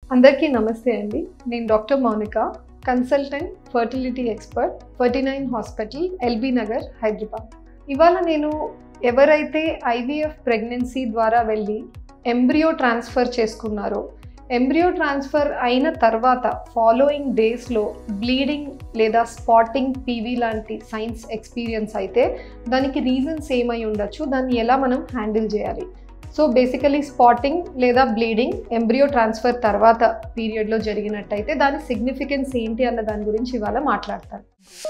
అందరికీ నమస్తే అండి నేను doctor Mounika consultant fertility expert forty nine hospital LB Nagar Hyderabad ఇవాళ నేను ఎవరైతే ఐవీఎఫ్ ప్రెగ్నెన్సీ ద్వారా వెళ్ళి ఎంబ్రియో ట్రాన్స్ఫర్ చేసుకున్నారో ఎంబ్రియో ట్రాన్స్ఫర్ అయిన తర్వాత ఫాలోయింగ్ డేస్లో బ్లీడింగ్ లేదా స్పాటింగ్ పీవీ లాంటి సైన్స్ ఎక్స్పీరియన్స్ అయితే దానికి రీజన్స్ ఏమై ఉండొచ్చు దాన్ని ఎలా మనం హ్యాండిల్ చేయాలి సో బేసికలీ స్పాటింగ్ లేదా బ్లీడింగ్ ఎంబ్రియో ట్రాన్స్ఫర్ తర్వాత పీరియడ్లో జరిగినట్టయితే దాని సిగ్నిఫికెన్స్ ఏంటి అన్న దాని గురించి ఇవాళ మాట్లాడతాను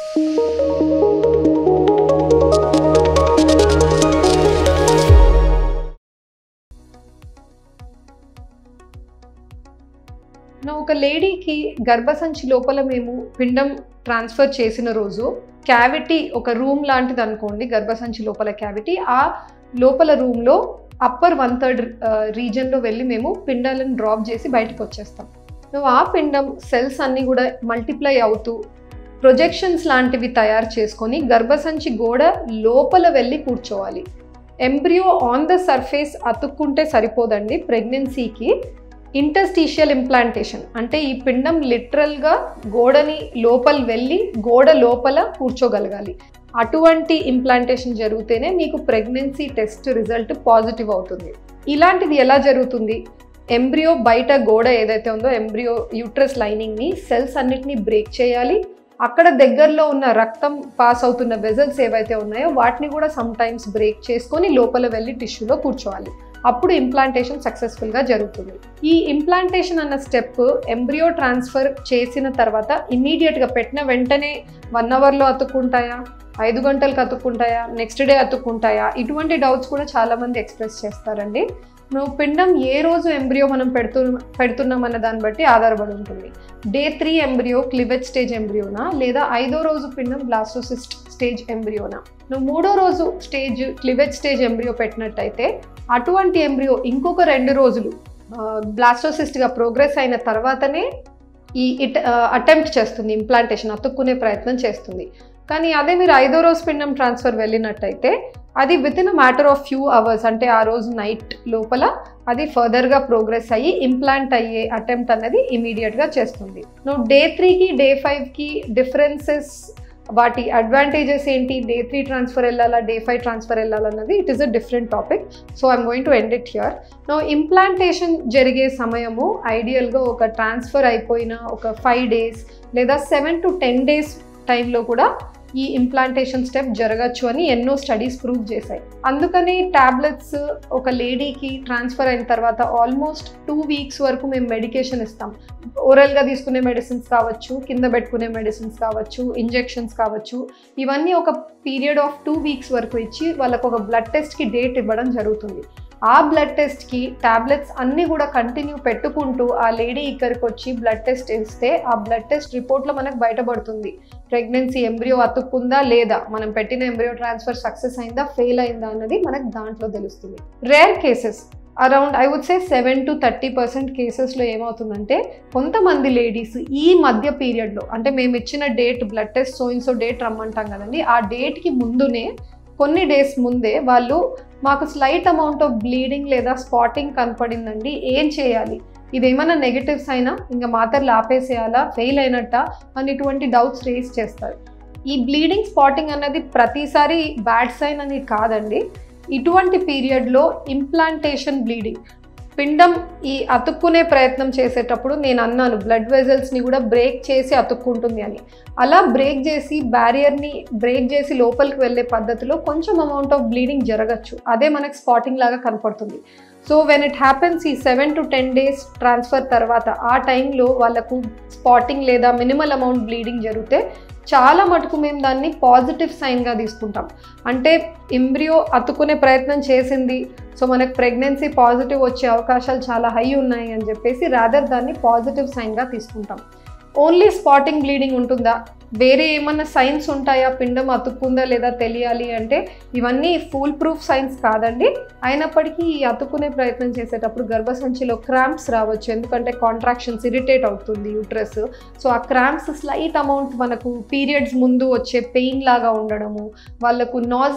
నా ఒక లేడీకి గర్భసంచి లోపల మేము పిండం ట్రాన్స్ఫర్ చేసిన రోజు క్యావిటీ ఒక రూమ్ లాంటిది అనుకోండి గర్భసంచి లోపల క్యావిటీ ఆ లోపల రూమ్లో అప్పర్ వన్ థర్డ్ రీజన్లో వెళ్ళి మేము పిండాలను డ్రాప్ చేసి బయటకు వచ్చేస్తాం నువ్వు ఆ పిండం సెల్స్ అన్నీ కూడా మల్టిప్లై అవుతూ ప్రొజెక్షన్స్ లాంటివి తయారు చేసుకొని గర్భసంచి గోడ లోపల వెళ్ళి కూర్చోవాలి ఎంబ్రియో ఆన్ ద సర్ఫేస్ అతుక్కుంటే సరిపోదండి ప్రెగ్నెన్సీకి ఇంటర్స్టీషియల్ ఇంప్లాంటేషన్ అంటే ఈ పిండం లిటరల్గా గోడని లోపల వెళ్ళి గోడ లోపల కూర్చోగలగాలి అటువంటి ఇంప్లాంటేషన్ జరిగితేనే మీకు ప్రెగ్నెన్సీ టెస్ట్ రిజల్ట్ పాజిటివ్ అవుతుంది ఇలాంటిది ఎలా జరుగుతుంది ఎంబ్రియో బయట గోడ ఏదైతే ఉందో ఎంబ్రియో యూట్రస్ లైనింగ్ని సెల్స్ అన్నిటినీ బ్రేక్ చేయాలి అక్కడ దగ్గరలో ఉన్న రక్తం పాస్ అవుతున్న వెజల్స్ ఏవైతే ఉన్నాయో వాటిని కూడా సమ్ టైమ్స్ బ్రేక్ చేసుకొని లోపల వెళ్ళి టిష్యూలో కూర్చోవాలి అప్పుడు ఇంప్లాంటేషన్ సక్సెస్ఫుల్గా జరుగుతుంది ఈ ఇంప్లాంటేషన్ అన్న స్టెప్ ఎంబ్రియో ట్రాన్స్ఫర్ చేసిన తర్వాత ఇమీడియట్గా పెట్టిన వెంటనే వన్ అవర్లో అతుక్కుంటాయా ఐదు గంటలకు అతుక్కుంటాయా నెక్స్ట్ డే అతుక్కుంటాయా ఇటువంటి డౌట్స్ కూడా చాలామంది ఎక్స్ప్రెస్ చేస్తారండి నువ్వు పిండం ఏ రోజు ఎంబ్రియో మనం పెడుతు పెడుతున్నామన్న దాన్ని బట్టి ఆధారపడి ఉంటుంది day three embryo cleavage stage ఎంబ్రియోనా లేదా ఐదో రోజు పిండం బ్లాస్టోసిస్ట్ స్టేజ్ ఎంబ్రియోనా నువ్వు మూడో రోజు స్టేజ్ క్లివెజ్ స్టేజ్ ఎంబ్రియో పెట్టినట్టయితే అటువంటి ఎంబ్రియో ఇంకొక రెండు రోజులు బ్లాస్టోసిస్ట్గా ప్రోగ్రెస్ అయిన తర్వాతనే ఈ ఇట్ అటెంప్ట్ చేస్తుంది ఇంప్లాంటేషన్ అతుక్కునే ప్రయత్నం చేస్తుంది కానీ అదే మీరు ఐదో రోజు పిండం ట్రాన్స్ఫర్ వెళ్ళినట్టయితే అది within matter of few hours అంటే ఆ రోజు నైట్ లోపల అది ఫర్దర్గా ప్రోగ్రెస్ అయ్యి ఇంప్లాంట్ అయ్యే అటెంప్ట్ అనేది ఇమీడియట్గా చేస్తుంది నువ్వు డే త్రీకి డే ఫైవ్కి డిఫరెన్సెస్ వాటి అడ్వాంటేజెస్ ఏంటి డే త్రీ ట్రాన్స్ఫర్ వెళ్ళాలా డే ఫైవ్ ట్రాన్స్ఫర్ వెళ్ళాలన్నది it is a different topic so I'm going to end it here no implantation జరిగే సమయము ఐడియల్గా ఒక ట్రాన్స్ఫర్ అయిపోయిన ఒక ఫైవ్ డేస్ లేదా సెవెన్ టు టెన్ డేస్ టైంలో కూడా ఈ ఇంప్లాంటేషన్ స్టెప్ జరగచ్చు అని ఎన్నో స్టడీస్ ప్రూవ్ చేశాయి అందుకని ట్యాబ్లెట్స్ ఒక లేడీకి ట్రాన్స్ఫర్ అయిన తర్వాత ఆల్మోస్ట్ టూ వీక్స్ వరకు మేము మెడికేషన్ ఇస్తాం ఓరల్గా తీసుకునే మెడిసిన్స్ కావచ్చు కింద పెట్టుకునే మెడిసిన్స్ కావచ్చు ఇంజెక్షన్స్ కావచ్చు ఇవన్నీ ఒక పీరియడ్ ఆఫ్ టూ వీక్స్ వరకు ఇచ్చి వాళ్ళకు ఒక బ్లడ్ టెస్ట్కి డేట్ ఇవ్వడం జరుగుతుంది ఆ బ్లడ్ టెస్ట్కి ట్యాబ్లెట్స్ అన్నీ కూడా కంటిన్యూ పెట్టుకుంటూ ఆ లేడీ ఇక్కడికి వచ్చి బ్లడ్ టెస్ట్ ఇస్తే ఆ బ్లడ్ టెస్ట్ రిపోర్ట్లో మనకు బయటపడుతుంది ప్రెగ్నెన్సీ ఎంబ్రియో అతుక్కుందా లేదా మనం పెట్టిన ఎంబ్రియో ట్రాన్స్ఫర్ సక్సెస్ అయిందా ఫెయిల్ అయిందా అన్నది మనకు దాంట్లో తెలుస్తుంది rare cases around I would say seven to thirty percent కేసెస్లో ఏమవుతుందంటే కొంతమంది లేడీస్ ఈ మధ్య పీరియడ్లో అంటే మేము ఇచ్చిన date blood test so and so date రమ్మంటాం కదండి ఆ డేట్కి ముందునే కొన్ని డేస్ ముందే వాళ్ళు మాకు స్లైట్ అమౌంట్ ఆఫ్ బ్లీడింగ్ లేదా స్పాటింగ్ కనపడిందండి ఏం చేయాలి ఇదేమైనా నెగిటివ్స్ అయినా ఇంకా మాత్రలు ఆపేసేయాలా ఫెయిల్ అయినట్ట అని ఇటువంటి డౌట్స్ రేస్ చేస్తారు ఈ బ్లీడింగ్ స్పాటింగ్ అన్నది ప్రతిసారి బ్యాడ్ సైన్ అని కాదండి ఇటువంటి పీరియడ్లో ఇంప్లాంటేషన్ బ్లీడింగ్ పిండం ఈ అతుక్కునే ప్రయత్నం చేసేటప్పుడు నేను అన్నాను బ్లడ్ వెజల్స్ని కూడా బ్రేక్ చేసి అతుక్కుంటుంది అని అలా బ్రేక్ చేసి బ్యారియర్ని బ్రేక్ చేసి లోపలికి వెళ్ళే పద్ధతిలో కొంచెం అమౌంట్ ఆఫ్ బ్లీడింగ్ జరగచ్చు అదే మనకు స్పాటింగ్ లాగా కనపడుతుంది సో వెన్ ఇట్ హ్యాపెన్స్ ఈ seven to ten days transfer తర్వాత ఆ టైంలో వాళ్ళకు స్పాటింగ్ లేదా మినిమల్ అమౌంట్ బ్లీడింగ్ జరిగితే చాలా మటుకు మేము దాన్ని పాజిటివ్ సైన్గా తీసుకుంటాం అంటే ఎంబ్రియో అతుక్కునే ప్రయత్నం చేసింది సో మనకు ప్రెగ్నెన్సీ పాజిటివ్ వచ్చే అవకాశాలు చాలా హై ఉన్నాయి అని చెప్పేసి రాదర్ దాన్ని పాజిటివ్ సైన్గా తీసుకుంటాం ఓన్లీ స్పాటింగ్ బ్లీడింగ్ ఉంటుందా వేరే ఏమన్నా సైన్స్ ఉంటాయా పిండం అతుక్కుందా లేదా తెలియాలి అంటే ఇవన్నీ ఫుల్ ప్రూఫ్ సైన్స్ కాదండి అయినప్పటికీ ఈ అతుక్కునే ప్రయత్నం చేసేటప్పుడు గర్భసంచిలో క్రాంప్స్ రావచ్చు ఎందుకంటే కాంట్రాక్షన్స్ ఇరిటేట్ అవుతుంది యూట్రస్ సో ఆ క్రాంప్స్ స్లైట్ అమౌంట్ మనకు పీరియడ్స్ ముందు వచ్చే పెయిన్ లాగా ఉండడము వాళ్ళకు నాజియా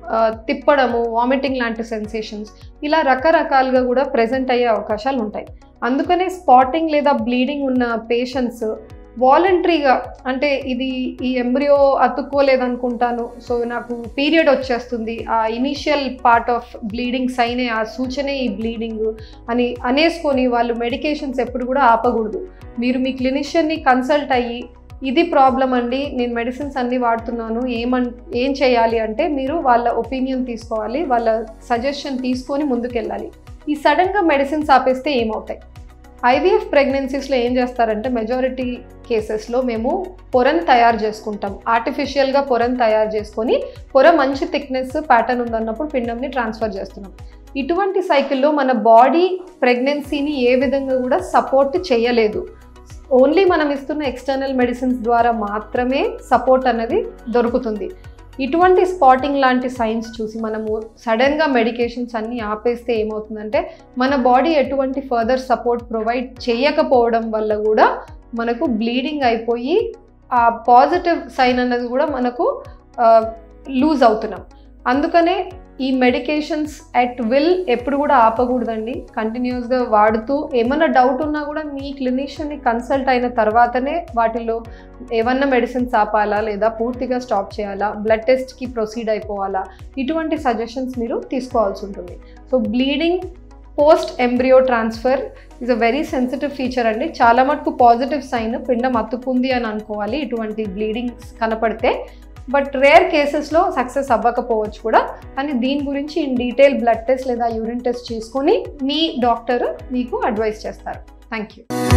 ఆ, తిప్పడము వామిటింగ్ లాంటి సెన్సేషన్స్ ఇలా రకరకాలుగా కూడా ప్రెజెంట్ అయ్యే అవకాశాలు ఉంటాయి అందుకనే స్పాటింగ్ లేదా బ్లీడింగ్ ఉన్న పేషెంట్స్ వాలంటరీగా అంటే ఇది ఈ ఎంబ్రియో అతుక్కోలేదనుకుంటాను సో నాకు పీరియడ్ వచ్చేస్తుంది ఆ ఇనీషియల్ పార్ట్ ఆఫ్ బ్లీడింగ్ సైనే ఆ సూచనే ఈ బ్లీడింగ్ అని అనేసుకొని వాళ్ళు మెడికేషన్స్ ఎప్పుడు కూడా ఆపకూడదు మీరు మీ క్లినిషియన్ని కన్సల్ట్ అయ్యి ఇది ప్రాబ్లం అండి నేను మెడిసిన్స్ అన్నీ వాడుతున్నాను ఏమన్ ఏం చేయాలి అంటే మీరు వాళ్ళ ఒపీనియన్ తీసుకోవాలి వాళ్ళ సజెషన్ తీసుకొని ముందుకెళ్ళాలి ఈ సడన్గా మెడిసిన్స్ ఆపేస్తే ఏమవుతాయి ఐవీఎఫ్ ప్రెగ్నెన్సీస్లో ఏం చేస్తారంటే మెజారిటీ కేసెస్లో మేము పొరను తయారు చేసుకుంటాం ఆర్టిఫిషియల్గా పొరను తయారు చేసుకొని పొర మంచి థిక్నెస్ ప్యాటర్న్ ఉందన్నప్పుడు పిండంని ట్రాన్స్ఫర్ చేస్తున్నాం ఇటువంటి సైకిల్లో మన బాడీ ప్రెగ్నెన్సీని ఏ విధంగా కూడా సపోర్ట్ చేయలేదు ఓన్లీ మనం ఇస్తున్న ఎక్స్టర్నల్ మెడిసిన్స్ ద్వారా మాత్రమే సపోర్ట్ అనేది దొరుకుతుంది ఇటువంటి స్పాటింగ్ లాంటి సైన్స్ చూసి మనము సడన్గా మెడికేషన్స్ అన్నీ ఆపేస్తే ఏమవుతుందంటే మన బాడీ ఎటువంటి ఫర్దర్ సపోర్ట్ ప్రొవైడ్ చేయకపోవడం వల్ల కూడా మనకు బ్లీడింగ్ అయిపోయి ఆ పాజిటివ్ సైన్ అన్నది కూడా మనకు లూజ్ అవుతున్నాం అందుకనే ఈ మెడికేషన్స్ అట్ విల్ ఎప్పుడు కూడా ఆపకూడదండి కంటిన్యూస్గా వాడుతూ ఏమన్నా డౌట్ ఉన్నా కూడా మీ క్లినిషియన్ని కన్సల్ట్ అయిన తర్వాతనే వాటిలో ఏమన్నా మెడిసిన్స్ ఆపాలా లేదా పూర్తిగా స్టాప్ చేయాలా బ్లడ్ టెస్ట్కి ప్రొసీడ్ అయిపోవాలా ఇటువంటి సజెషన్స్ మీరు తీసుకోవాల్సి ఉంటుంది so bleeding post embryo transfer is a very sensitive feature అండి చాలా మటుకు పాజిటివ్ సైన్ పిండం అతుక్కుంది అని అనుకోవాలి ఇటువంటి బ్లీడింగ్స్ కనపడితే బట్ రేర్ కేసెస్లో సక్సెస్ అవ్వకపోవచ్చు కూడా కానీ దీని గురించి ఇన్ డీటెయిల్ బ్లడ్ టెస్ట్ లేదా యూరిన్ టెస్ట్ చేసుకొని మీ డాక్టర్ మీకు అడ్వైస్ చేస్తారు థ్యాంక్ యూ